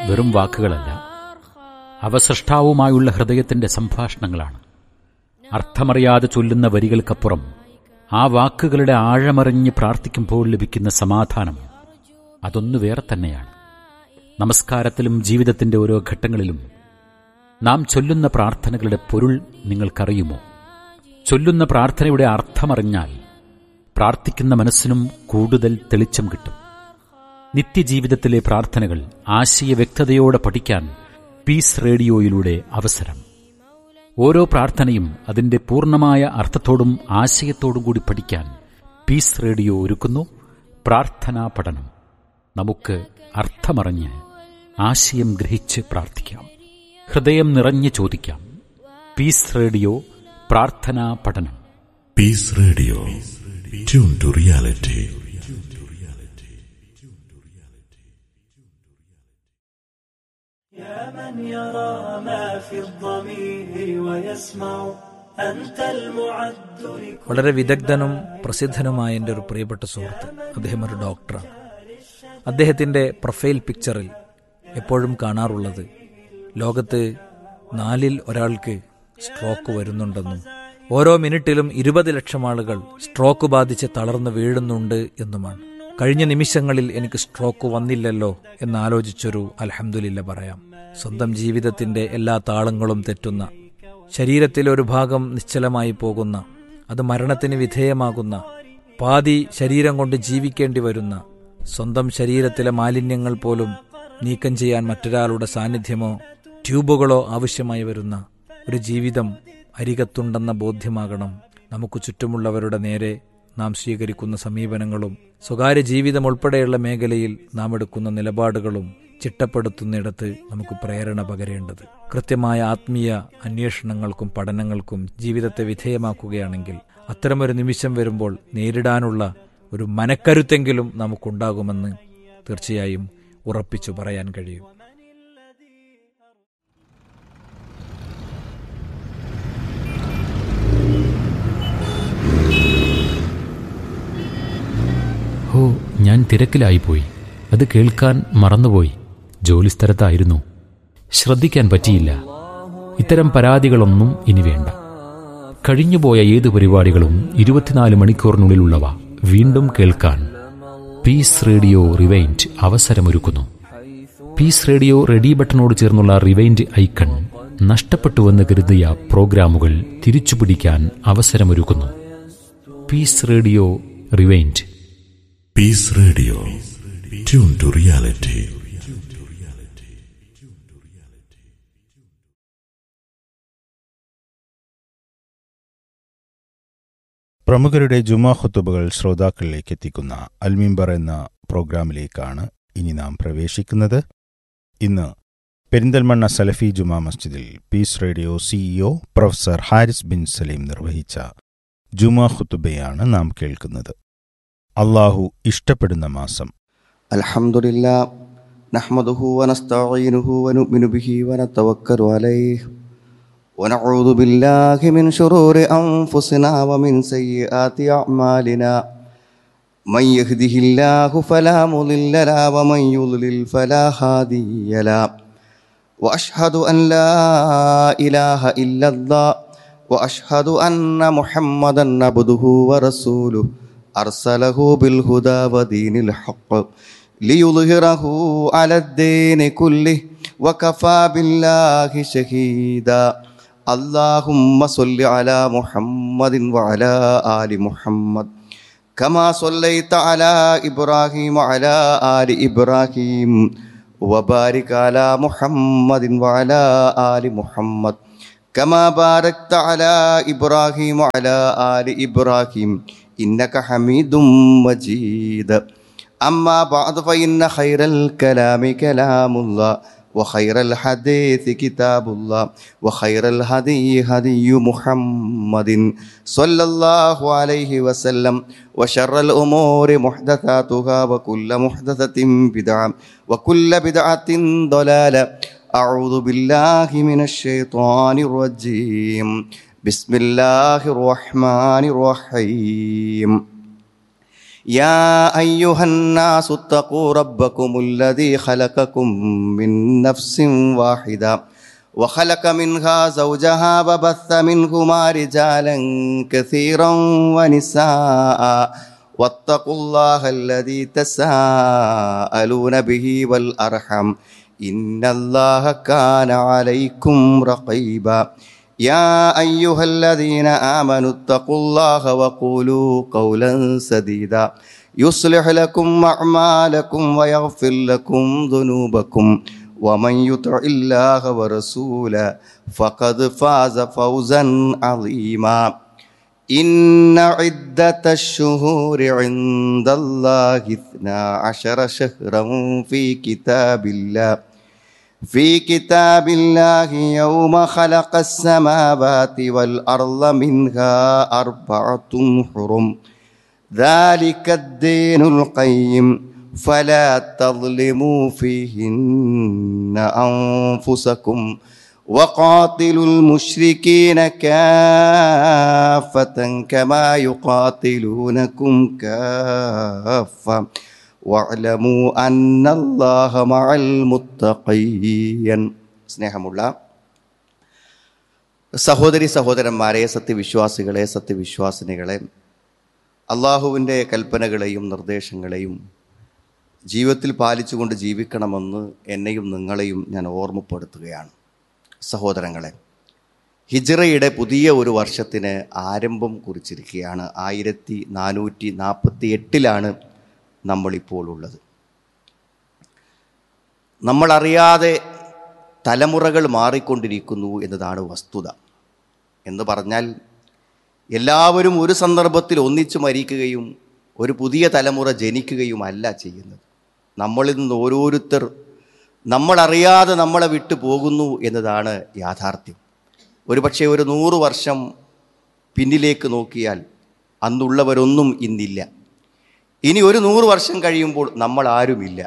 വെറും വാക്കുകളല്ല അവ സൃഷ്ടാവുമായുള്ള ഹൃദയത്തിന്റെ സംഭാഷണങ്ങളാണ് അർത്ഥമറിയാതെ ചൊല്ലുന്ന വരികൾക്കപ്പുറം ആ വാക്കുകളുടെ ആഴമറിഞ്ഞ് പ്രാർത്ഥിക്കുമ്പോൾ ലഭിക്കുന്ന സമാധാനം അതൊന്നു വേറെ തന്നെയാണ് നമസ്കാരത്തിലും ജീവിതത്തിന്റെ ഓരോ ഘട്ടങ്ങളിലും നാം ചൊല്ലുന്ന പ്രാർത്ഥനകളുടെ പൊരുൾ നിങ്ങൾക്കറിയുമോ ചൊല്ലുന്ന പ്രാർത്ഥനയുടെ അർത്ഥമറിഞ്ഞാൽ പ്രാർത്ഥിക്കുന്ന മനസ്സിനും കൂടുതൽ തെളിച്ചം കിട്ടും നിത്യജീവിതത്തിലെ പ്രാർത്ഥനകൾ ആശയ വ്യക്തതയോടെ പഠിക്കാൻ പീസ് റേഡിയോയിലൂടെ അവസരം ഓരോ പ്രാർത്ഥനയും അതിന്റെ പൂർണ്ണമായ അർത്ഥത്തോടും ആശയത്തോടും കൂടി പഠിക്കാൻ പീസ് റേഡിയോ ഒരുക്കുന്നു പ്രാർത്ഥനാ പഠനം നമുക്ക് അർത്ഥമറിഞ്ഞ് ആശയം ഗ്രഹിച്ച് പ്രാർത്ഥിക്കാം ഹൃദയം നിറഞ്ഞ് ചോദിക്കാം പീസ് റേഡിയോ പ്രാർത്ഥനാ പഠനം Peace Radio. Tune to reality. يا من يرى ما في الضمير ويسمع أنت المعد لكل വളരെ വിദഗ്ധനും പ്രസിദ്ധനുമായ എൻ്റെ ഒരു പ്രിയപ്പെട്ട സുഹൃത്ത് അദ്ദേഹം ഒരു ഡോക്ടറാണ് അദ്ദേഹത്തിൻ്റെ പ്രൊഫൈൽ പിക്ചറിൽ എപ്പോഴും കാണാറുള്ളത് ലോകത്ത് നാലിൽ ഒരാൾക്ക് സ്ട്രോക്ക് വരുന്നുണ്ടെന്നും ഓരോ മിനിറ്റിലും ഇരുപത് ലക്ഷം ആളുകൾ സ്ട്രോക്ക് ബാധിച്ച് തളർന്ന് വീഴുന്നുണ്ട് എന്നുമാണ് കഴിഞ്ഞ നിമിഷങ്ങളിൽ എനിക്ക് സ്ട്രോക്ക് വന്നില്ലല്ലോ എന്നാലോചിച്ചൊരു അൽഹംദുലില്ല പറയാം സ്വന്തം ജീവിതത്തിന്റെ എല്ലാ താളങ്ങളും തെറ്റുന്ന ശരീരത്തിലെ ഒരു ഭാഗം നിശ്ചലമായി പോകുന്ന അത് മരണത്തിന് വിധേയമാകുന്ന പാതി ശരീരം കൊണ്ട് ജീവിക്കേണ്ടി വരുന്ന സ്വന്തം ശരീരത്തിലെ മാലിന്യങ്ങൾ പോലും നീക്കം ചെയ്യാൻ മറ്റൊരാളുടെ സാന്നിധ്യമോ ട്യൂബുകളോ ആവശ്യമായി വരുന്ന ഒരു ജീവിതം അരികത്തുണ്ടെന്ന ബോധ്യമാകണം നമുക്ക് ചുറ്റുമുള്ളവരുടെ നേരെ നാം സ്വീകരിക്കുന്ന സമീപനങ്ങളും സ്വകാര്യ ജീവിതം ഉൾപ്പെടെയുള്ള മേഖലയിൽ നാം എടുക്കുന്ന നിലപാടുകളും ചിട്ടപ്പെടുത്തുന്നിടത്ത് നമുക്ക് പ്രേരണ പകരേണ്ടത് കൃത്യമായ ആത്മീയ അന്വേഷണങ്ങൾക്കും പഠനങ്ങൾക്കും ജീവിതത്തെ വിധേയമാക്കുകയാണെങ്കിൽ അത്തരമൊരു നിമിഷം വരുമ്പോൾ നേരിടാനുള്ള ഒരു മനക്കരുത്തെങ്കിലും നമുക്കുണ്ടാകുമെന്ന് തീർച്ചയായും ഉറപ്പിച്ചു പറയാൻ കഴിയും ഹോ ഞാൻ തിരക്കിലായിപ്പോയി അത് കേൾക്കാൻ മറന്നുപോയി ജോലിസ്ഥലത്തായിരുന്നു ശ്രദ്ധിക്കാൻ പറ്റിയില്ല ഇത്തരം പരാതികളൊന്നും ഇനി വേണ്ട കഴിഞ്ഞുപോയ ഏത് പരിപാടികളും ഇരുപത്തിനാല് മണിക്കൂറിനുള്ളിലുള്ളവ വീണ്ടും കേൾക്കാൻ പീസ് റേഡിയോ റിവൈൻഡ് അവസരമൊരുക്കുന്നു പീസ് റേഡിയോ റെഡി ബട്ടണോട് ചേർന്നുള്ള റിവൈൻഡ് ഐക്കൺ നഷ്ടപ്പെട്ടുവെന്ന് കരുതിയ പ്രോഗ്രാമുകൾ തിരിച്ചുപിടിക്കാൻ അവസരമൊരുക്കുന്നു peace radio rewind Peace Radio. Tune to reality. പ്രമുഖരുടെ ജുമാ ഖുത്തുബകൾ ശ്രോതാക്കളിലേക്ക് എത്തിക്കുന്ന അൽമിംബർ എന്ന പ്രോഗ്രാമിലേക്കാണ് ഇനി നാം പ്രവേശിക്കുന്നത് ഇന്ന് പെരിന്തൽമണ്ണ സലഫി ജുമാ മസ്ജിദിൽ peace radio CEO professor Haris bin Salim നിർവഹിച്ച ജുമാ ഖുത്തുബയാണ് നാം കേൾക്കുന്നത് അള്ളാഹു ഇഷ്ടപ്പെടുന്ന മാസം الحمد لله نحمده ونستعينه ونؤمن به ونتوكل عليه ونعوذ بالله من شرور أنفسنا ومن سيئات أعمالنا من يهده الله فلا مضل له ومن يضلل فلا هادي له وأشهد أن لا إله إلا الله وأشهد أن محمدا عبده ورسوله أرسله بالهدى ودين الحق ليظهره على الدين كله وكفى بالله شهيدا اللهم صل على محمد وعلى آل محمد كما صليت على إبراهيم وعلى آل إبراهيم وبارك على محمد وعلى آل محمد كما باركت على إبراهيم وعلى آل إبراهيم إنك حميد مجيد أما بعد فإن خير الكلام كلام الله وخير الحديث كتاب الله وخير الهدي هدي محمد صلى الله عليه وسلم وشر الأمور محدثاتها وكل محدثة بدعة وكل بدعة ضلالة أعوذ بالله من الشيطان الرجيم بسم الله الرحمن الرحيم يا أيها الناس اتقوا ربكم الذي خلقكم من نفس واحدة وخلق منها زوجها وبث منهما رجالا كثيرا ونساء واتقوا الله الذي تساءلون به والأرحم إن الله كان عليكم رقيبا يا أيها الذين آمنوا اتقوا الله وقولوا قولا سديدا يصلح لكم أعمالكم ويغفر لكم ذنوبكم ومن يطع الله ورسوله فقد فاز فوزا عظيما إن عدة الشهور عند الله اثنا عشر شهرا في كتاب الله في كتاب الله يوم خلق السماوات والأرض منها أربعة حرم ذلك الدين القيم فلا تظلموا فيهن أنفسكم وقاتلوا المشركين كافة كما يقاتلونكم كافة واعلموا أن الله مع المتقين സ്നേഹമുള്ള സഹോദരി സഹോദരന്മാരെ സത്യവിശ്വാസികളെ സത്യവിശ്വാസിനികളെ അള്ളാഹുവിൻ്റെ കൽപ്പനകളെയും നിർദ്ദേശങ്ങളെയും ജീവിതത്തിൽ പാലിച്ചുകൊണ്ട് ജീവിക്കണമെന്ന് എന്നെയും നിങ്ങളെയും ഞാൻ ഓർമ്മപ്പെടുത്തുകയാണ് സഹോദരങ്ങളെ ഹിജ്റയുടെ പുതിയ ഒരു വർഷത്തിന് ആരംഭം കുറിച്ചിരിക്കുകയാണ് ആയിരത്തി നാനൂറ്റി നാൽപ്പത്തി എട്ടിലാണ് നമ്മളിപ്പോൾ ഉള്ളത് നമ്മളറിയാതെ തലമുറകൾ മാറിക്കൊണ്ടിരിക്കുന്നു എന്നതാണ് വസ്തുത എന്ന് പറഞ്ഞാൽ എല്ലാവരും ഒരു സന്ദർഭത്തിൽ ഒന്നിച്ചു മരിക്കുകയും ഒരു പുതിയ തലമുറ ജനിക്കുകയുമല്ല ചെയ്യുന്നത് നമ്മളിൽ നിന്ന് ഓരോരുത്തർ നമ്മളറിയാതെ നമ്മളെ വിട്ടു പോകുന്നു എന്നതാണ് യാഥാർത്ഥ്യം ഒരുപക്ഷെ ഒരു നൂറ് വർഷം പിന്നിലേക്ക് നോക്കിയാൽ അന്നുള്ളവരൊന്നും ഇന്നില്ല ഇനി ഒരു നൂറ് വർഷം കഴിയുമ്പോൾ നമ്മൾ ആരുമില്ല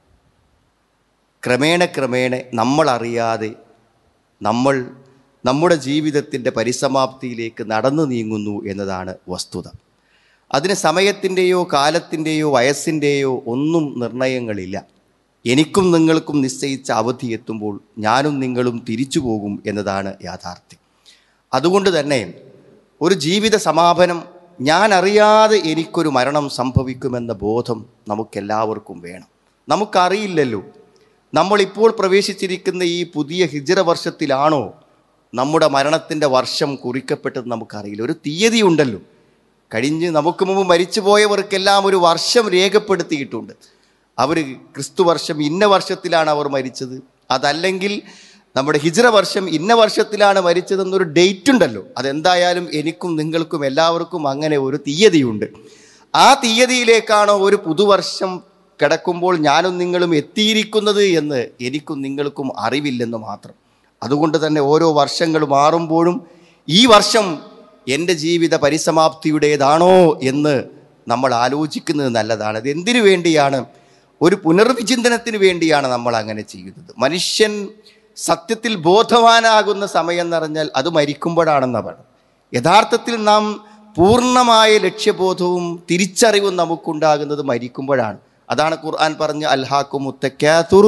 ക്രമേണ ക്രമേണ നമ്മളറിയാതെ നമ്മൾ നമ്മുടെ ജീവിതത്തിൻ്റെ പരിസമാപ്തിയിലേക്ക് നടന്നു നീങ്ങുന്നു എന്നതാണ് വസ്തുത അതിന് സമയത്തിൻ്റെയോ കാലത്തിൻ്റെയോ വയസ്സിൻ്റെയോ ഒന്നും നിർണയങ്ങളില്ല എനിക്കും നിങ്ങൾക്കും നിശ്ചയിച്ച അവധി എത്തുമ്പോൾ ഞാനും നിങ്ങളും തിരിച്ചു പോകും എന്നതാണ് യാഥാർത്ഥ്യം അതുകൊണ്ട് തന്നെ ഒരു ജീവിത സമാപനം ഞാൻ അറിയാതെ എനിക്കൊരു മരണം സംഭവിക്കുമെന്ന ബോധം നമുക്കെല്ലാവർക്കും വേണം നമുക്കറിയില്ലല്ലോ നമ്മളിപ്പോൾ പ്രവേശിച്ചിരിക്കുന്ന ഈ പുതിയ ഹിജറ വർഷത്തിലാണോ നമ്മുടെ മരണത്തിൻ്റെ വർഷം കുറിക്കപ്പെട്ടത് നമുക്കറിയില്ല ഒരു തീയതി ഉണ്ടല്ലോ കഴിഞ്ഞ് നമുക്ക് മുമ്പ് മരിച്ചുപോയവർക്കെല്ലാം ഒരു വർഷം രേഖപ്പെടുത്തിയിട്ടുണ്ട് അവർ ക്രിസ്തു വർഷം ഇന്ന വർഷത്തിലാണ് അവർ മരിച്ചത് അതല്ലെങ്കിൽ നമ്മുടെ ഹിജ്റ വർഷം ഇന്ന വർഷത്തിലാണ് മരിച്ചതെന്നൊരു ഡേറ്റ് ഉണ്ടല്ലോ അതെന്തായാലും എനിക്കും നിങ്ങൾക്കും എല്ലാവർക്കും അങ്ങനെ ഒരു തീയതിയുണ്ട് ആ തീയതിയിലേക്കാണോ ഒരു പുതുവർഷം കിടക്കുമ്പോൾ ഞാനും നിങ്ങളും എത്തിയിരിക്കുന്നത് എന്ന് എനിക്കും നിങ്ങൾക്കും അറിവില്ലെന്ന് മാത്രം അതുകൊണ്ട് തന്നെ ഓരോ വർഷങ്ങൾ മാറുമ്പോഴും ഈ വർഷം എൻ്റെ ജീവിത പരിസമാപ്തിയുടേതാണോ എന്ന് നമ്മൾ ആലോചിക്കുന്നത് നല്ലതാണ് അത് എന്തിനു വേണ്ടിയാണ് ഒരു പുനർവിചിന്തനത്തിന് വേണ്ടിയാണ് നമ്മൾ അങ്ങനെ ചെയ്യുന്നത് മനുഷ്യൻ സത്യത്തിൽ ബോധവാനാകുന്ന സമയം എന്ന് പറഞ്ഞാൽ അത് മരിക്കുമ്പോഴാണെന്നതാണ് യഥാർത്ഥത്തിൽ നാം പൂർണ്ണമായ ലക്ഷ്യബോധവും തിരിച്ചറിവും നമുക്കുണ്ടാകുന്നത് മരിക്കുമ്പോഴാണ് അതാണ് ഖുർആൻ പറഞ്ഞ അൽഹാക്കുമുത്തൂർ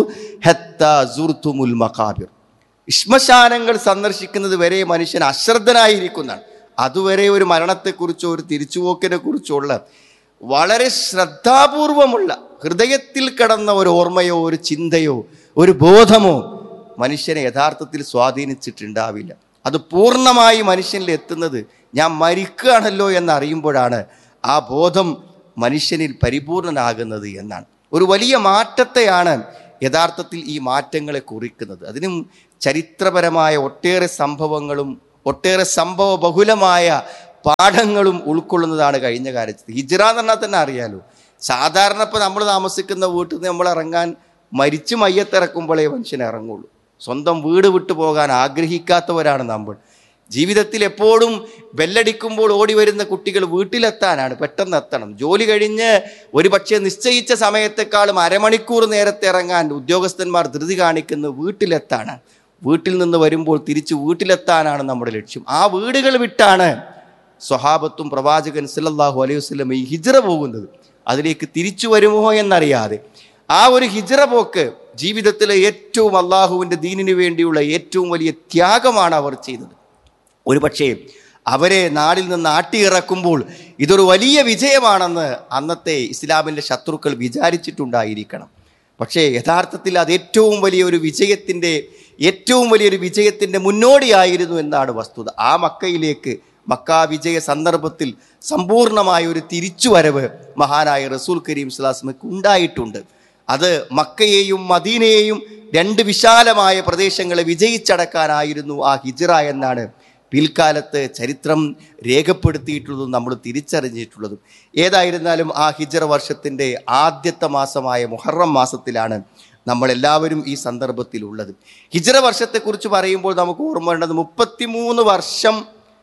ഹെത്തുൽ മക്കാബിർ ശ്മശാനങ്ങൾ സന്ദർശിക്കുന്നത് വരെ മനുഷ്യൻ അശ്രദ്ധനായിരിക്കുന്നതാണ് അതുവരെ ഒരു മരണത്തെക്കുറിച്ചോ ഒരു തിരിച്ചുപോക്കിനെ കുറിച്ചുള്ള വളരെ ശ്രദ്ധാപൂർവമുള്ള ഹൃദയത്തിൽ കിടന്ന ഒരു ഓർമ്മയോ ഒരു ചിന്തയോ ഒരു ബോധമോ മനുഷ്യനെ യഥാർത്ഥത്തിൽ സ്വാധീനിച്ചിട്ടുണ്ടാവില്ല അത് പൂർണ്ണമായി മനുഷ്യനിൽ എത്തുന്നത് ഞാൻ മരിക്കുകയാണല്ലോ എന്നറിയുമ്പോഴാണ് ആ ബോധം മനുഷ്യനിൽ പരിപൂർണനാകുന്നത് എന്നാണ് ഒരു വലിയ മാറ്റത്തെയാണ് യഥാർത്ഥത്തിൽ ഈ മാറ്റങ്ങളെ കുറിക്കുന്നത് അതിനും ചരിത്രപരമായ ഒട്ടേറെ സംഭവങ്ങളും ഒട്ടേറെ സംഭവ ബഹുലമായ പാഠങ്ങളും ഉൾക്കൊള്ളുന്നതാണ് കഴിഞ്ഞ കാലത്ത് ഹിജ്റ എന്ന് പറഞ്ഞാൽ തന്നെ അറിയാലോ സാധാരണ ഇപ്പോൾ നമ്മൾ താമസിക്കുന്ന വീട്ടിൽ നിന്ന് നമ്മൾ ഇറങ്ങാൻ മരിച്ചു മയ്യത്തിറക്കുമ്പോഴേ മനുഷ്യൻ ഇറങ്ങുള്ളൂ സ്വന്തം വീട് വിട്ടു പോകാൻ ആഗ്രഹിക്കാത്തവരാണ് നമ്മൾ ജീവിതത്തിൽ എപ്പോഴും ബെല്ലടിക്കുമ്പോൾ ഓടി വരുന്ന കുട്ടികൾ വീട്ടിലെത്താനാണ് പെട്ടെന്ന് എത്തണം ജോലി കഴിഞ്ഞ് ഒരു പക്ഷേ നിശ്ചയിച്ച സമയത്തെക്കാളും അരമണിക്കൂർ നേരത്തെ ഇറങ്ങാൻ ഉദ്യോഗസ്ഥന്മാർ ധൃതി കാണിക്കുന്നത് വീട്ടിലെത്താണ് വീട്ടിൽ നിന്ന് വരുമ്പോൾ തിരിച്ച് വീട്ടിലെത്താനാണ് നമ്മുടെ ലക്ഷ്യം ആ വീടുകൾ വിട്ടാണ് സ്വഹാബത്തും പ്രവാചകൻ സല്ലല്ലാഹു അലൈഹി വസല്ലം ഈ ഹിജ്റ പോകുന്നത് അതിലേക്ക് തിരിച്ചു വരുമോ എന്നറിയാതെ ആ ഒരു ഹിജ്റ പോക്ക് ജീവിതത്തിലെ ഏറ്റവും അള്ളാഹുവിൻ്റെ ദീനിനു വേണ്ടിയുള്ള ഏറ്റവും വലിയ ത്യാഗമാണ് അവർ ചെയ്തത് ഒരു പക്ഷേ അവരെ നാടിൽ നിന്ന് ആട്ടിയിറക്കുമ്പോൾ ഇതൊരു വലിയ വിജയമാണെന്ന് അന്നത്തെ ഇസ്ലാമിൻ്റെ ശത്രുക്കൾ വിചാരിച്ചിട്ടുണ്ടായിരിക്കണം പക്ഷേ യഥാർത്ഥത്തിൽ അത് ഏറ്റവും വലിയ ഒരു വിജയത്തിൻ്റെ ഏറ്റവും വലിയൊരു വിജയത്തിൻ്റെ മുന്നോടിയായിരുന്നു എന്നാണ് വസ്തുത ആ മക്കയിലേക്ക് മക്ക വിജയ സന്ദർഭത്തിൽ സമ്പൂർണമായ ഒരു തിരിച്ചുവരവ് മഹാനായ റസൂൽ കരീം സ്വലാസ്മക്ക് ഉണ്ടായിട്ടുണ്ട് അത് മക്കയെയും മദീനയെയും രണ്ട് വിശാലമായ പ്രദേശങ്ങളെ വിജയിച്ചടക്കാനായിരുന്നു ആ ഹിജ്റ എന്നാണ് പിൽക്കാലത്ത് ചരിത്രം രേഖപ്പെടുത്തിയിട്ടുള്ളതും നമ്മൾ തിരിച്ചറിഞ്ഞിട്ടുള്ളതും ഏതായിരുന്നാലും ആ ഹിജ്റ വർഷത്തിൻ്റെ ആദ്യത്തെ മാസമായ മുഹറം മാസത്തിലാണ് നമ്മളെല്ലാവരും ഈ സന്ദർഭത്തിലുള്ളത് ഹിജ്റ വർഷത്തെക്കുറിച്ച് പറയുമ്പോൾ നമുക്ക് ഓർമ്മ വേണ്ടത് മുപ്പത്തിമൂന്ന് വർഷം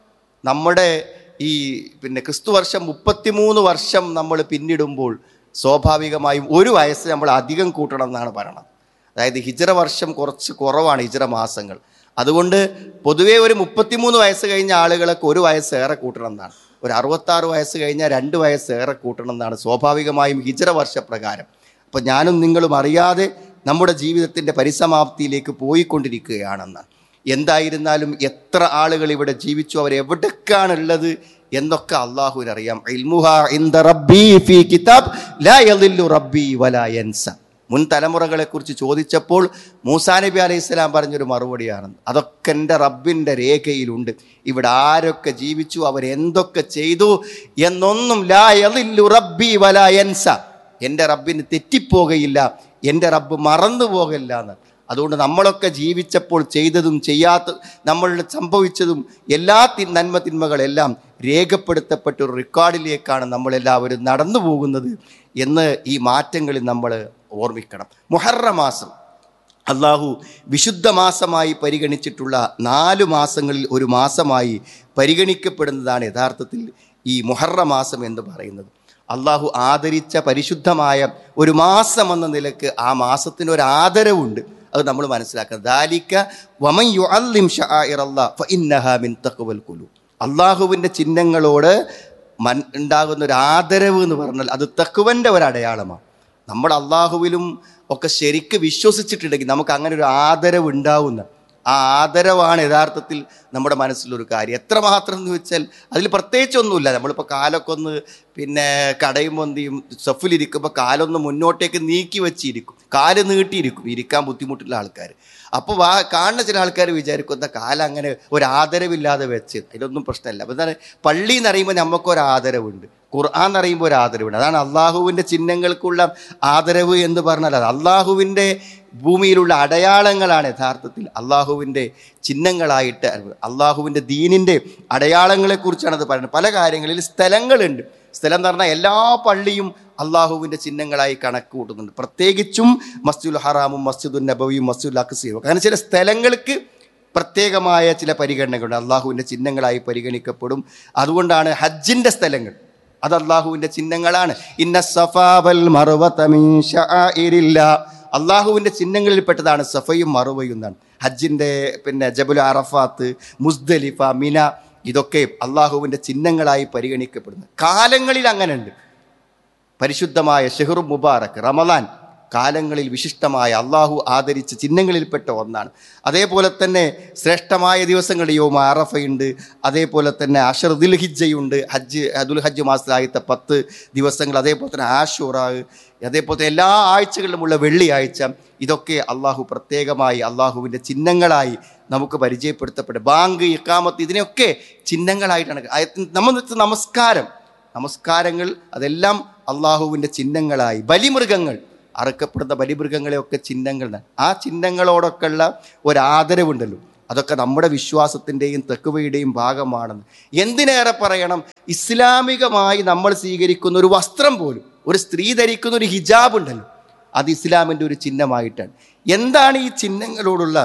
നമ്മുടെ ഈ പിന്നെ ക്രിസ്തു വർഷം മുപ്പത്തിമൂന്ന് വർഷം നമ്മൾ പിന്നിടുമ്പോൾ സ്വാഭാവികമായും ഒരു വയസ്സ് നമ്മൾ അധികം കൂട്ടണം എന്നാണ് പറയണത് അതായത് ഹിജ്റ വർഷം കുറച്ച് കുറവാണ് ഹിജ്റ മാസങ്ങൾ അതുകൊണ്ട് പൊതുവേ ഒരു മുപ്പത്തിമൂന്ന് വയസ്സ് കഴിഞ്ഞ ആളുകളൊക്കെ ഒരു വയസ്സ് ഏറെ കൂട്ടണം എന്നാണ് ഒരു അറുപത്താറ് വയസ്സ് കഴിഞ്ഞാൽ രണ്ട് വയസ്സ് ഏറെ കൂട്ടണം എന്നാണ് സ്വാഭാവികമായും ഹിജ്റ വർഷപ്രകാരം അപ്പം ഞാനും നിങ്ങളും അറിയാതെ നമ്മുടെ ജീവിതത്തിൻ്റെ പരിസമാപ്തിയിലേക്ക് പോയിക്കൊണ്ടിരിക്കുകയാണെന്നാണ് എന്തായിരുന്നാലും എത്ര ആളുകൾ ഇവിടെ ജീവിച്ചു അവർ എവിടേക്കാണുള്ളത് എന്നൊക്കെ അള്ളാഹുവിനറിയാം ഇൽമുഹ ഇന്ദ റബ്ബി ഫീ കിതാബ് ലാ യളില്ലു റബ്ബി വലാ യൻസ മുൻ തലമുറകളെ കുറിച്ച് ചോദിച്ചപ്പോൾ മൂസാ നബി അലൈഹി സ്വലാം പറഞ്ഞൊരു മറുപടിയാണ് അതൊക്കെ എൻ്റെ റബ്ബിൻ്റെ രേഖയിലുണ്ട് ഇവിടെ ആരൊക്കെ ജീവിച്ചു അവരെന്തൊക്കെ ചെയ്തു എന്നൊന്നും ലാ യളില്ലു റബ്ബി വലാ യൻസ എൻ്റെ റബ്ബിന് തെറ്റിപ്പോകയില്ല എൻ്റെ റബ്ബ് മറന്നു പോകില്ല എന്ന് അതുകൊണ്ട് നമ്മളൊക്കെ ജീവിച്ചപ്പോൾ ചെയ്തതും ചെയ്യാത്ത നമ്മൾ സംഭവിച്ചതും എല്ലാ തി നന്മ തിന്മകളെല്ലാം രേഖപ്പെടുത്തപ്പെട്ട ഒരു റെക്കോർഡിലേക്കാണ് നമ്മളെല്ലാവരും നടന്നു പോകുന്നത് എന്ന് ഈ മാറ്റങ്ങളിൽ നമ്മൾ ഓർമ്മിക്കണം മുഹറ മാസം അള്ളാഹു വിശുദ്ധ മാസമായി പരിഗണിച്ചിട്ടുള്ള നാല് മാസങ്ങളിൽ ഒരു മാസമായി പരിഗണിക്കപ്പെടുന്നതാണ് യഥാർത്ഥത്തിൽ ഈ മുഹറ മാസം എന്ന് പറയുന്നത് അള്ളാഹു ആദരിച്ച പരിശുദ്ധമായ ഒരു മാസം എന്ന നിലക്ക് ആ മാസത്തിന് ഒരു ആദരവുണ്ട് അത് നമ്മൾ മനസ്സിലാക്കണം ദാലിക്ക വമൻ യുഅല്ലിം ശആഇറല്ലാഹ് ഫഇന്നഹാ മിൻ തഖ്വൽ ഖുലൂബ് അള്ളാഹുവിൻ്റെ ചിഹ്നങ്ങളോട് മൻ ഉണ്ടാകുന്ന ഒരു ആദരവ് എന്ന് പറഞ്ഞാൽ അത് തക്കുവൻ്റെ ഒരു അടയാളമാണ് നമ്മൾ അള്ളാഹുവിലും ഒക്കെ ശരിക്ക് വിശ്വസിച്ചിട്ടുണ്ടെങ്കിൽ നമുക്ക് അങ്ങനെ ഒരു ആദരവ് ഉണ്ടാവുന്ന ആ ആദരവാണ് യഥാർത്ഥത്തിൽ നമ്മുടെ മനസ്സിലൊരു കാര്യം എത്രമാത്രം എന്ന് വെച്ചാൽ അതിൽ പ്രത്യേകിച്ചൊന്നുമില്ല നമ്മളിപ്പോൾ കാലൊക്കെ ഒന്ന് പിന്നെ കടയുമ്പോൾ എന്ത് ചെയ്യും സഫിലിരിക്കുമ്പോൾ കാലൊന്ന് മുന്നോട്ടേക്ക് നീക്കി വെച്ചിരിക്കും കാല് നീട്ടിയിരിക്കും ഇരിക്കാൻ ബുദ്ധിമുട്ടുള്ള ആൾക്കാർ അപ്പോൾ വാ കാണുന്ന ചില ആൾക്കാർ വിചാരിക്കും എന്താ കാലം അങ്ങനെ ഒരു ആദരവില്ലാതെ വെച്ച് അതിലൊന്നും പ്രശ്നമില്ല അപ്പോൾ എന്താണ് പള്ളി എന്ന് പറയുമ്പോൾ നമുക്കൊരു ആദരവുണ്ട് ഖുർആൻ എന്ന് പറയുമ്പോൾ ഒരു ആദരവുണ്ട് അതാണ് അള്ളാഹുവിൻ്റെ ചിഹ്നങ്ങൾക്കുള്ള ആദരവ് എന്ന് പറഞ്ഞാൽ അത് അള്ളാഹുവിൻ്റെ ഭൂമിയിലുള്ള അടയാളങ്ങളാണ് യഥാർത്ഥത്തിൽ അള്ളാഹുവിൻ്റെ ചിഹ്നങ്ങളായിട്ട് അള്ളാഹുവിൻ്റെ ദീനിൻ്റെ അടയാളങ്ങളെക്കുറിച്ചാണ് അത് പറയുന്നത് പല കാര്യങ്ങളിൽ സ്ഥലങ്ങളുണ്ട് സ്ഥലം എന്ന് പറഞ്ഞാൽ എല്ലാ പള്ളിയും അള്ളാഹുവിൻ്റെ ചിഹ്നങ്ങളായി കണക്ക് കൂട്ടുന്നുണ്ട് പ്രത്യേകിച്ചും മസ്ജിദുൽ ഹറാമും മസ്ജിദുൽ നബവിയും മസ്ജിദുൽ അക്സിയും അങ്ങനെ ചില സ്ഥലങ്ങൾക്ക് പ്രത്യേകമായ ചില പരിഗണനകളുണ്ട് അള്ളാഹുവിൻ്റെ ചിഹ്നങ്ങളായി പരിഗണിക്കപ്പെടും അതുകൊണ്ടാണ് ഹജ്ജിൻ്റെ സ്ഥലങ്ങൾ അത് അള്ളാഹുവിൻ്റെ ചിഹ്നങ്ങളാണ് ഇന്ന സഫാബൽ മറുവത്തമീഷഇരില്ല അള്ളാഹുവിൻ്റെ ചിഹ്നങ്ങളിൽപ്പെട്ടതാണ് സഫയും മറുവയും എന്നാണ് ഹജ്ജിൻ്റെ പിന്നെ ജബുൽ അറഫാത്ത് മുസ്ദലിഫ മിന ഇതൊക്കെ അള്ളാഹുവിൻ്റെ ചിഹ്നങ്ങളായി പരിഗണിക്കപ്പെടുന്നു കാലങ്ങളിൽ അങ്ങനെ ഉണ്ട് പരിശുദ്ധമായ ഷെഹ്റു മുബാറക്ക് റമലാൻ കാലങ്ങളിൽ വിശിഷ്ടമായ അള്ളാഹു ആദരിച്ച ചിഹ്നങ്ങളിൽപ്പെട്ട ഒന്നാണ് അതേപോലെ തന്നെ ശ്രേഷ്ഠമായ ദിവസങ്ങൾ യോമ അറഫയുണ്ട് അതേപോലെ തന്നെ അഷർ ദുൽഹിജയുണ്ട് ഹജ്ജ് ദുൽ ഹജ്ജ് മാസത്തിലായത്തെ പത്ത് ദിവസങ്ങൾ അതേപോലെ തന്നെ ആഷുറാവ് അതേപോലെ തന്നെ എല്ലാ ആഴ്ചകളിലുമുള്ള വെള്ളിയാഴ്ച ഇതൊക്കെ അള്ളാഹു പ്രത്യേകമായി അള്ളാഹുവിൻ്റെ ചിഹ്നങ്ങളായി നമുക്ക് പരിചയപ്പെടുത്തപ്പെടും ബാങ്ക് ഇക്കാമത്ത് ഇതിനെയൊക്കെ ചിഹ്നങ്ങളായിട്ടാണ് നമ്മൾ നമസ്കാരം നമസ്കാരങ്ങൾ അതെല്ലാം അള്ളാഹുവിൻ്റെ ചിഹ്നങ്ങളായി ബലിമൃഗങ്ങൾ അറുക്കപ്പെടുന്ന ബലിമൃഗങ്ങളെയൊക്കെ ചിഹ്നങ്ങളാണ് ആ ചിഹ്നങ്ങളോടൊക്കെയുള്ള ഒരു ആദരവുണ്ടല്ലോ അതൊക്കെ നമ്മുടെ വിശ്വാസത്തിൻ്റെയും തെക്കുവയുടെയും ഭാഗമാണെന്ന് എന്തിനേറെ പറയണം ഇസ്ലാമികമായി നമ്മൾ സ്വീകരിക്കുന്ന ഒരു വസ്ത്രം പോലും ഒരു സ്ത്രീ ധരിക്കുന്ന ഒരു ഹിജാബ് ഉണ്ടല്ലോ അത് ഇസ്ലാമിൻ്റെ ഒരു ചിഹ്നമായിട്ടാണ് എന്താണ് ഈ ചിഹ്നങ്ങളോടുള്ള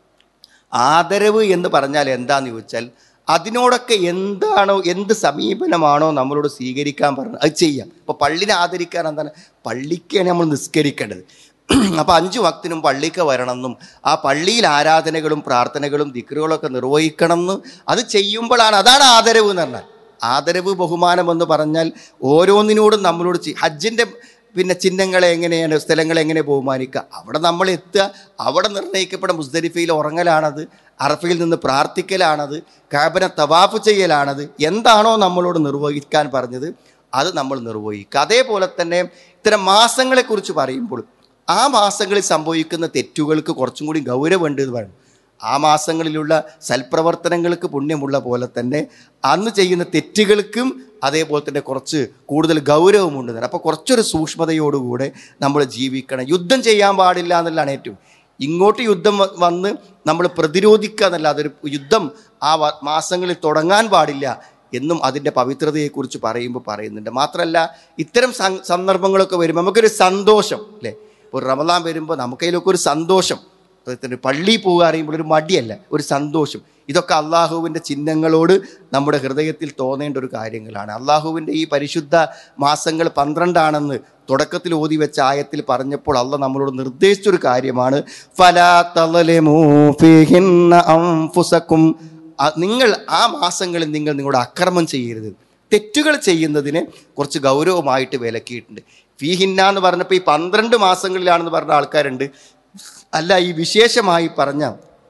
ആദരവ് എന്ന് പറഞ്ഞാൽ എന്താന്ന് ചോദിച്ചാൽ അതിനോടൊക്കെ എന്താണോ എന്ത് സമീപനമാണോ നമ്മളോട് സ്വീകരിക്കാൻ പറഞ്ഞത് അത് ചെയ്യാം ഇപ്പോൾ പള്ളിനെ ആദരിക്കാൻ എന്താണ് പള്ളിക്കാണ് നമ്മൾ നിസ്കരിക്കേണ്ടത് അപ്പോൾ അഞ്ച് വക്തിനും പള്ളിക്ക് വരണമെന്നും ആ പള്ളിയിൽ ആരാധനകളും പ്രാർത്ഥനകളും ദിക്കറുകളൊക്കെ നിർവഹിക്കണമെന്നും അത് ചെയ്യുമ്പോഴാണ് അതാണ് ആദരവ് എന്ന് പറഞ്ഞാൽ ആദരവ് ബഹുമാനം എന്ന് പറഞ്ഞാൽ ഓരോന്നിനോടും നമ്മളോട് ചി- ഹജ്ജിൻ്റെ പിന്നെ ചിഹ്നങ്ങളെ എങ്ങനെയാണ് സ്ഥലങ്ങളെ എങ്ങനെ ബഹുമാനിക്കുക അവിടെ നമ്മൾ എത്തുക അവിടെ നിർണ്ണയിക്കപ്പെട്ട മുസ്ദലിഫയിൽ ഉറങ്ങലാണത് അറഫയിൽ നിന്ന് പ്രാർത്ഥിക്കലാണത് കാബനെ തവാഫ് ചെയ്യലാണത് എന്താണോ നമ്മളോട് നിർവഹിക്കാൻ പറഞ്ഞത് അത് നമ്മൾ നിർവഹിക്കുക അതേപോലെ തന്നെ ഇത്തരം മാസങ്ങളെക്കുറിച്ച് പറയുമ്പോൾ ആ മാസങ്ങളിൽ സംഭവിക്കുന്ന തെറ്റുകൾക്ക് കുറച്ചും കൂടി ഗൗരവമുണ്ട് എന്ന് പറയും ആ മാസങ്ങളിലുള്ള സൽപ്രവർത്തനങ്ങൾക്ക് പുണ്യമുള്ള പോലെ തന്നെ അന്ന് ചെയ്യുന്ന തെറ്റുകൾക്കും അതേപോലെ തന്നെ കുറച്ച് കൂടുതൽ ഗൗരവമുണ്ട് അപ്പോൾ കുറച്ചൊരു സൂക്ഷ്മതയോടുകൂടെ നമ്മൾ ജീവിക്കണം യുദ്ധം ചെയ്യാൻ പാടില്ല എന്നുള്ളതാണ് ഏറ്റവും ഇങ്ങോട്ട് യുദ്ധം വ- വന്ന് നമ്മൾ പ്രതിരോധിക്കുക എന്നല്ല അതൊരു യുദ്ധം ആ വ- മാസങ്ങളിൽ തുടങ്ങാൻ പാടില്ല എന്നും അതിൻ്റെ പവിത്രതയെക്കുറിച്ച് പറയുമ്പോൾ പറയുന്നുണ്ട് മാത്രമല്ല ഇത്തരം സം- സന്ദർഭങ്ങളൊക്കെ വരുമ്പോൾ നമുക്കൊരു സന്തോഷം അല്ലേ ഇപ്പോൾ റമദാൻ വരുമ്പോൾ നമുക്കതിലൊക്കെ ഒരു സന്തോഷം അതുപോലെ പള്ളിയിൽ പോകുക അറിയുമ്പോൾ ഒരു മടിയല്ല ഒരു സന്തോഷം ഇതൊക്കെ അള്ളാഹുവിൻ്റെ ചിഹ്നങ്ങളോട് നമ്മുടെ ഹൃദയത്തിൽ തോന്നേണ്ട ഒരു കാര്യങ്ങളാണ് അള്ളാഹുവിൻ്റെ ഈ പരിശുദ്ധ മാസങ്ങൾ പന്ത്രണ്ടാണെന്ന് തുടക്കത്തിൽ ഓതി വെച്ച ആയത്തിൽ പറഞ്ഞപ്പോൾ അള്ള നമ്മളോട് നിർദ്ദേശിച്ചൊരു കാര്യമാണ് ഫലാ തളലിമൂ ഫീഹിന്ന അൻഫുസക്കും ആ- നിങ്ങൾ ആ മാസങ്ങളിൽ നിങ്ങൾ നിങ്ങളുടെ അക്രമം ചെയ്യരുത് തെറ്റുകൾ ചെയ്യുന്നതിന് കുറച്ച് ഗൗരവമായിട്ട് വിലക്കിയിട്ടുണ്ട് ഫീഹിന്ന എന്ന് പറഞ്ഞപ്പോൾ ഈ പന്ത്രണ്ട് മാസങ്ങളിലാണെന്ന് പറഞ്ഞ ആൾക്കാരുണ്ട് അല്ല ഈ വിശേഷമായി പറഞ്ഞ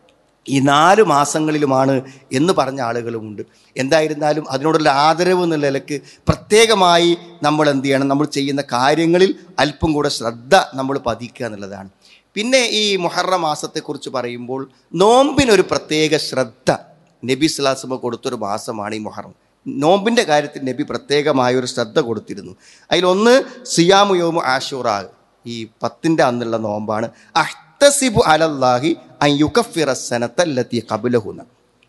ഈ നാല് മാസങ്ങളിലുമാണ് എന്ന് പറഞ്ഞ ആളുകളുമുണ്ട് എന്തായിരുന്നാലും അതിനോടുള്ള ആദരവ് എന്നുള്ള നിലക്ക് പ്രത്യേകമായി നമ്മൾ എന്ത് ചെയ്യണം നമ്മൾ ചെയ്യുന്ന കാര്യങ്ങളിൽ അല്പം കൂടെ ശ്രദ്ധ നമ്മൾ പതിക്കുക എന്നുള്ളതാണ് പിന്നെ ഈ മുഹറ മാസത്തെക്കുറിച്ച് പറയുമ്പോൾ നോമ്പിനൊരു പ്രത്യേക ശ്രദ്ധ നബി സ്ലാസമ കൊടുത്തൊരു മാസമാണ് ഈ മുഹറം നോമ്പിൻ്റെ കാര്യത്തിൽ നബി പ്രത്യേകമായ ഒരു ശ്രദ്ധ കൊടുത്തിരുന്നു അതിലൊന്ന് സിയാമു യോമു ആഷൂറാ ഈ പത്തിൻ്റെ അന്നുള്ള നോമ്പാണ് അഹ്തസിബു അലല്ലാഹി അയ്യുക്കഫിറ സനത്തല്ലത്തി കബുലഹുന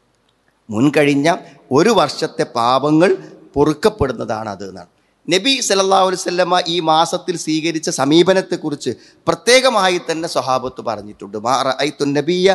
മുൻകഴിഞ്ഞ ഒരു വർഷത്തെ പാപങ്ങൾ പൊറുക്കപ്പെടുന്നതാണ് അത് എന്നാണ് നബി സല്ലല്ലാഹു അലൈഹി വസല്ലമ ഈ മാസത്തിൽ സ്വീകരിച്ച സമീപനത്തെക്കുറിച്ച് പ്രത്യേകമായി തന്നെ സ്വഹാബത്ത് പറഞ്ഞിട്ടുണ്ട് മാ റഅയ്തു നബിയ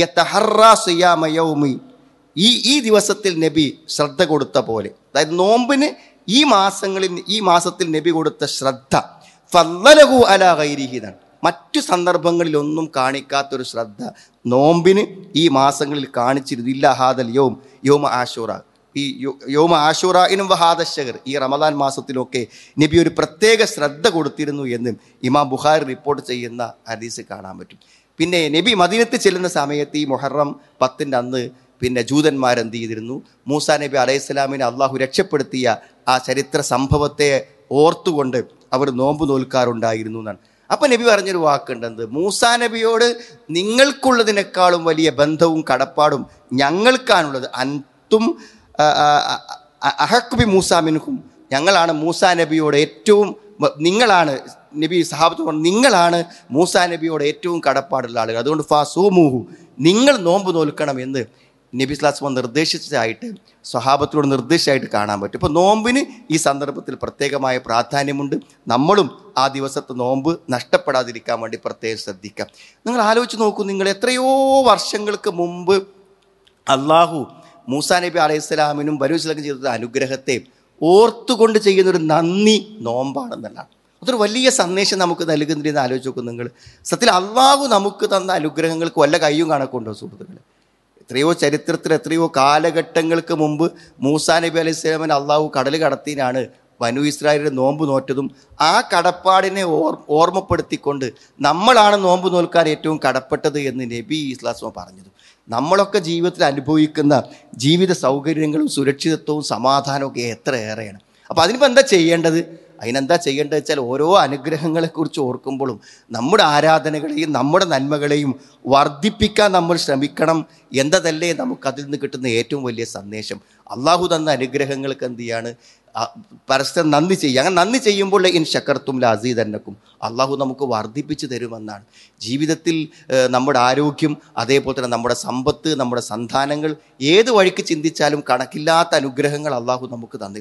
യതഹറാ സിയാമ യൗമി ഈ ഈ ദിവസത്തിൽ നബി ശ്രദ്ധ കൊടുത്ത പോലെ അതായത് നോമ്പിന് ഈ മാസങ്ങളിൽ ഈ മാസത്തിൽ നബി കൊടുത്ത ശ്രദ്ധ ഫല്ലലഹു അലാ ഗൈരിഹി എന്നാണ് മറ്റു സന്ദർഭങ്ങളിലൊന്നും കാണിക്കാത്തൊരു ശ്രദ്ധ നോമ്പിന് ഈ മാസങ്ങളിൽ കാണിച്ചിരുന്നു ഇല്ല ഹാദൽ യോം യോമ ആഷൂറ ഈ യോ- യോമ ആഷൂറയിനും വഹാദശകർ ഈ റമദാൻ മാസത്തിലൊക്കെ നബി ഒരു പ്രത്യേക ശ്രദ്ധ കൊടുത്തിരുന്നു എന്നും ഇമാം ബുഖാരി റിപ്പോർട്ട് ചെയ്യുന്ന ഹദീസ് കാണാൻ പറ്റും പിന്നെ നബി മദീനത്ത് ചെല്ലുന്ന സമയത്ത് ഈ മുഹറം പത്തിൻ്റെ അന്ന് പിന്നെ ജൂതന്മാരെന്ത് ചെയ്തിരുന്നു മൂസാ നബി അലൈഹിസ്സലാമിനെ അള്ളാഹു രക്ഷപ്പെടുത്തിയ ആ ചരിത്ര സംഭവത്തെ ഓർത്തുകൊണ്ട് അവർ നോമ്പ് നോൽക്കാറുണ്ടായിരുന്നു എന്നാണ് അപ്പം നബി പറഞ്ഞൊരു വാക്കുണ്ട് എന്ത് മൂസാ നബിയോട് നിങ്ങൾക്കുള്ളതിനേക്കാളും വലിയ ബന്ധവും കടപ്പാടും ഞങ്ങൾക്കാണുള്ളത് അൻതും ആ, ആ, ആ, അഹക്കുബി മൂസാ മിൻഹും ഞങ്ങളാണ് മൂസാ നബിയോട് ഏറ്റവും വ- നിങ്ങളാണ് നബി സഹാബത്ത് പറഞ്ഞു നിങ്ങളാണ് മൂസാ നബിയോട് ഏറ്റവും കടപ്പാടുള്ള ആളുകൾ അതുകൊണ്ട് ഫാ സൂമൂഹു നിങ്ങൾ നോമ്പ് നോൽക്കണം എന്ന് നബി സ്ലാസ്മ നിർദ്ദേശിച്ചതായിട്ട് സ്വഹാബത്തിനോട് നിർദ്ദേശമായിട്ട് കാണാൻ പറ്റും ഇപ്പോൾ നോമ്പിന് ഈ സന്ദർഭത്തിൽ പ്രത്യേകമായ പ്രാധാന്യമുണ്ട് നമ്മളും ആ ദിവസത്തെ നോമ്പ് നഷ്ടപ്പെടാതിരിക്കാൻ വേണ്ടി പ്രത്യേകം ശ്രദ്ധിക്കാം നിങ്ങൾ ആലോചിച്ച് നോക്കൂ നിങ്ങൾ എത്രയോ വർഷങ്ങൾക്ക് മുമ്പ് അള്ളാഹു മൂസാ നബി അലൈഹി സ്വലാമിനും ബനൂസ്ലാക്കും ചെയ്ത അനുഗ്രഹത്തെ ഓർത്തുകൊണ്ട് ചെയ്യുന്ന ഒരു നന്ദി നോമ്പാണെന്നുള്ളതാണ് അതൊരു വലിയ സന്ദേശം നമുക്ക് നൽകുന്നുണ്ടെന്ന് ആലോചിച്ച് നോക്കും നിങ്ങൾ സത്യത്തിൽ അള്ളാഹു നമുക്ക് തന്ന അനുഗ്രഹങ്ങൾക്ക് വല്ല കയ്യും കണക്കുണ്ടോ സുഹൃത്തുക്കൾ എത്രയോ ചരിത്രത്തിൽ എത്രയോ കാലഘട്ടങ്ങൾക്ക് മുമ്പ് മൂസാ നബി അലൈഹി സ്വലാമിന് അള്ളാഹു കടൽ കടത്തിനാണ് വനു ഇസ്രായേലിന്റെ നോമ്പ് നോറ്റതും ആ കടപ്പാടിനെ ഓർ ഓർമ്മപ്പെടുത്തിക്കൊണ്ട് നമ്മളാണ് നോമ്പ് നോൽക്കാൻ ഏറ്റവും കടപ്പെട്ടത് എന്ന് നബി ഇസ്ലാസ്മ പറഞ്ഞത് നമ്മളൊക്കെ ജീവിതത്തിൽ അനുഭവിക്കുന്ന ജീവിത സൗകര്യങ്ങളും സുരക്ഷിതത്വവും സമാധാനവും ഒക്കെ എത്ര ഏറെയാണ് അപ്പോൾ അതിനിപ്പോൾ എന്താ ചെയ്യേണ്ടത് അതിനെന്താ ചെയ്യേണ്ടത് വെച്ചാൽ ഓരോ അനുഗ്രഹങ്ങളെക്കുറിച്ച് ഓർക്കുമ്പോഴും നമ്മുടെ ആരാധനകളെയും നമ്മുടെ നന്മകളെയും വർദ്ധിപ്പിക്കാൻ നമ്മൾ ശ്രമിക്കണം എന്നതല്ലേ നമുക്ക് അതിൽ നിന്ന് കിട്ടുന്ന ഏറ്റവും വലിയ സന്ദേശം അള്ളാഹു തന്ന അനുഗ്രഹങ്ങൾക്ക് എന്ത് ചെയ്യാണ് ആ, പരസ്പരം നന്ദി ചെയ്യുക അങ്ങനെ നന്ദി ചെയ്യുമ്പോൾ ഇൻ ശക്കർത്തും ലാസീതന്നക്കും അള്ളാഹു നമുക്ക് വർദ്ധിപ്പിച്ച് തരുമെന്നാണ് ജീവിതത്തിൽ ഏഹ്, നമ്മുടെ ആരോഗ്യം അതേപോലെ തന്നെ നമ്മുടെ സമ്പത്ത് നമ്മുടെ സന്താനങ്ങൾ ഏത് വഴിക്ക് ചിന്തിച്ചാലും കണക്കില്ലാത്ത അനുഗ്രഹങ്ങൾ അള്ളാഹു നമുക്ക് തന്നിട്ടുണ്ട്